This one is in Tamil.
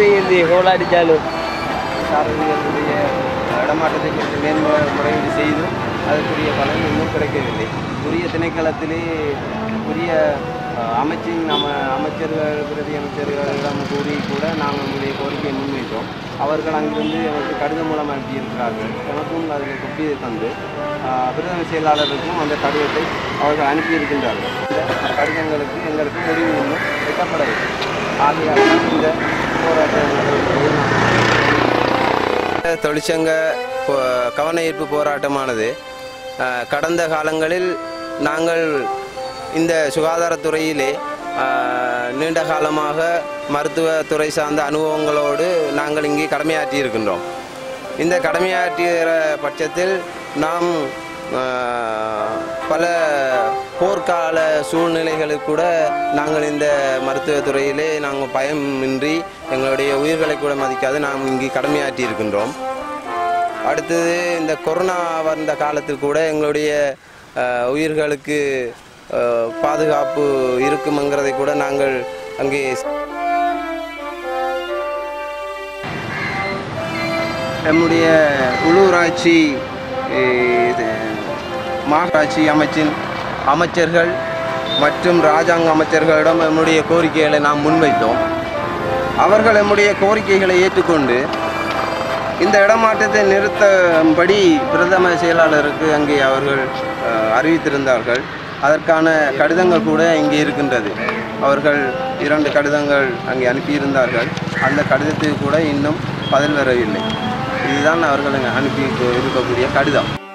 செய்யுது கோல் அடித்தாலும் சாரதிகளுடைய இடமாற்றத்தை குறித்து மேன்முறையீடு செய்தும் அதற்குரிய பலன் இன்னும் கிடைக்கவில்லை உரிய திணைக்களத்திலே உரிய அஹ், அமைச்சின் நம்ம அமைச்சர்கள் பிரதி அமைச்சர்களிடம் கூறி கூட நாங்கள் நம்முடைய கோரிக்கையை முன்வைத்தோம் அவர்கள் அங்கிருந்து எங்களுக்கு கடிதம் மூலம் அனுப்பியிருக்கிறார்கள் எனக்கும் அதில் கொப்பியை தந்து அஹ், பிரதம செயலாளருக்கும் அந்த கடிதத்தை அவர்கள் அனுப்பியிருக்கின்றார்கள் இந்த கடிதங்களுக்கு எங்களுக்கு முடிவு இன்னும் எட்டப்படவில்லை ஆகையால் தான் இந்த போராட்ட நடவடிக்கையை நாங்கள் தொழிற்சங்க போ- கவன ஈர்ப்பு போராட்டமானது அஹ், கடந்த காலங்களில் நாங்கள் இந்த சுகாதாரத்துறையிலே அஹ், நீண்ட காலமாக மருத்துவத்துறை சார்ந்த அனுபவங்களோடு நாங்கள் இங்கே கடமையாற்றி இருக்கின்றோம் இந்த கடமையாற்றுகிற பட்சத்தில் நாம் அஹ், பல போர்க்கால சூழ்நிலைகளுக்கு கூட நாங்கள் இந்த மருத்துவத்துறையிலே நாங்கள் பயமின்றி எங்களுடைய உயிர்களை கூட மதிக்காது நாம் இங்கே கடமையாற்றி இருக்கின்றோம் அடுத்தது இந்த கொரோனா வந்த காலத்தில் கூட எங்களுடைய அஹ், உயிர்களுக்கு அஹ், பாதுகாப்பு இருக்குமங்கிறதை கூட நாங்கள் அங்கே நம்முடைய உள்ளூராட்சி அஹ், இது, மாநகராட்சி அமைச்சின் அமைச்சர்கள் மற்றும் ராஜாங்க அமைச்சர்களிடம் நம்முடைய கோரிக்கைகளை நாம் முன்வைத்தோம் அவர்கள் நம்முடைய கோரிக்கைகளை ஏற்றுக்கொண்டு இந்த இடமாற்றத்தை நிறுத்தபடி பிரதம செயலாளருக்கு அங்கே அவர்கள் அஹ், அறிவித்திருந்தார்கள் அதற்கான கடிதங்கள் கூட இங்கே இருக்கின்றது அவர்கள் இரண்டு கடிதங்கள் அங்கே அனுப்பியிருந்தார்கள் அந்த கடிதத்துக்கு கூட இன்னும் பதில் வரவில்லை இதுதான் அவர்கள் அங்கே அனுப்பி இருக்கக்கூடிய கடிதம்